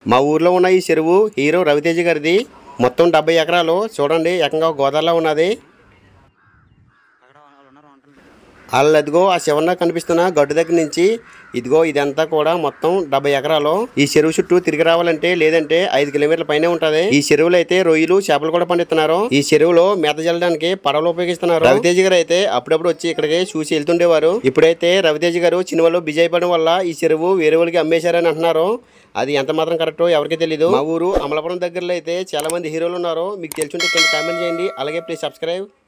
మా ఊర్లో ఉన్న ఈ చెరువు హీరో రవితేజ గారిది మొత్తం డెబ్బై ఎకరాలు చూడండి ఏకంగా గోదావరిలో ఉన్నది వాళ్ళు అదిగో ఆ శివన్న కనిపిస్తున్న గడ్డు దగ్గర నుంచి ఇదిగో ఇదంతా కూడా మొత్తం డెబ్బై ఎకరాలు ఈ చెరువు చుట్టూ తిరిగి రావాలంటే లేదంటే ఐదు కిలోమీటర్ల పైనే ఉంటది ఈ చెరువులో అయితే రొయ్యలు చేపలు కూడా పండిస్తున్నారు ఈ చెరువులో మేత జల్లడానికి పడవలు ఉపయోగిస్తున్నారు రవితేజ గారు అయితే అప్పుడప్పుడు వచ్చి ఇక్కడికి చూసి వెళ్తుండేవారు ఇప్పుడైతే రవితేజ గారు సినిమాలో బిజీ అయిపోవడం వల్ల ఈ చెరువు వేరే వాళ్ళకి అమ్మేశారని అంటున్నారు అది ఎంత మాత్రం కరెక్టో ఎవరికి తెలియదు మా ఊరు అమలాపురం దగ్గరలో అయితే చాలా మంది హీరోలు ఉన్నారు మీకు తెలుసుంటే కింద కామెంట్ చేయండి అలాగే ప్లీజ్ సబ్స్క్రైబ్